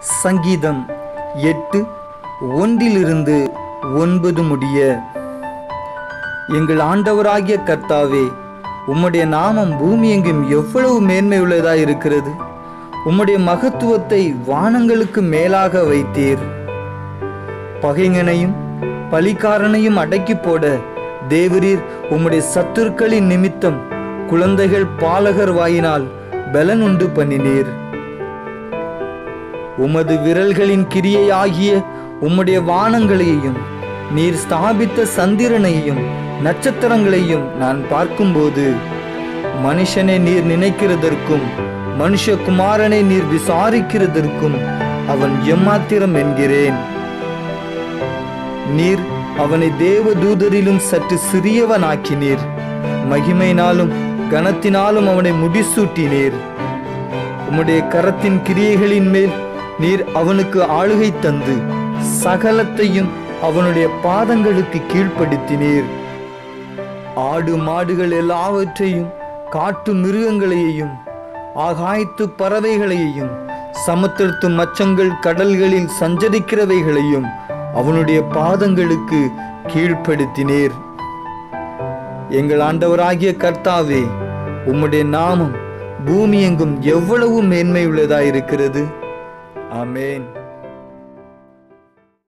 சங்கீதம் எட்டு ஒன்றிலிருந்து ஒன்பது முடிய எங்கள் ஆண்டவராகிய கர்த்தாவே உம்முடைய நாமம் பூமி எங்கும் எவ்வளவு மேன்மையுள்ளதாய் இருக்கிறது உம்முடைய மகத்துவத்தை வானங்களுக்கு மேலாக வைத்தீர் பகைஞனையும் பலிக்காரனையும் அடக்கி போட தேவரீர் உம்முடைய சத்துருக்களின் நிமித்தம் குழந்தைகள் பாலகர் வாயினால் பலன் உண்டு பண்ணினீர் உமது விரல்களின் கிரியையாகிய உம்முடைய வானங்களையும் நீர் ஸ்தாபித்த சந்திரனையும் நட்சத்திரங்களையும் நான் பார்க்கும்போது மனுஷனை நீர் நினைக்கிறதற்கும் மனுஷகுமாரனை நீர் விசாரிக்கிறதற்கும் அவன் எம்மாத்திரம் என்கிறேன் நீர் அவனை தேவ தூதரிலும் சற்று சிறியவனாக்கினீர் மகிமையினாலும் கனத்தினாலும் அவனை முடிசூட்டினீர் உம்முடைய கரத்தின் கிரியைகளின் மேல் நீர் அவனுக்கு ஆளுகை தந்து சகலத்தையும் அவனுடைய பாதங்களுக்கு கீழ்ப்படுத்தினீர் ஆடு மாடுகள் எல்லாவற்றையும் காட்டு மிருகங்களையும் ஆகாயத்து பறவைகளையும் சமுத்திரத்து மச்சங்கள் கடல்களில் சஞ்சரிக்கிறவைகளையும் அவனுடைய பாதங்களுக்கு கீழ்ப்படுத்தினீர் எங்கள் ஆண்டவராகிய கர்த்தாவே உம்முடைய நாமம் பூமி எங்கும் எவ்வளவு மேன்மையுள்ளதாயிருக்கிறது ஆமென்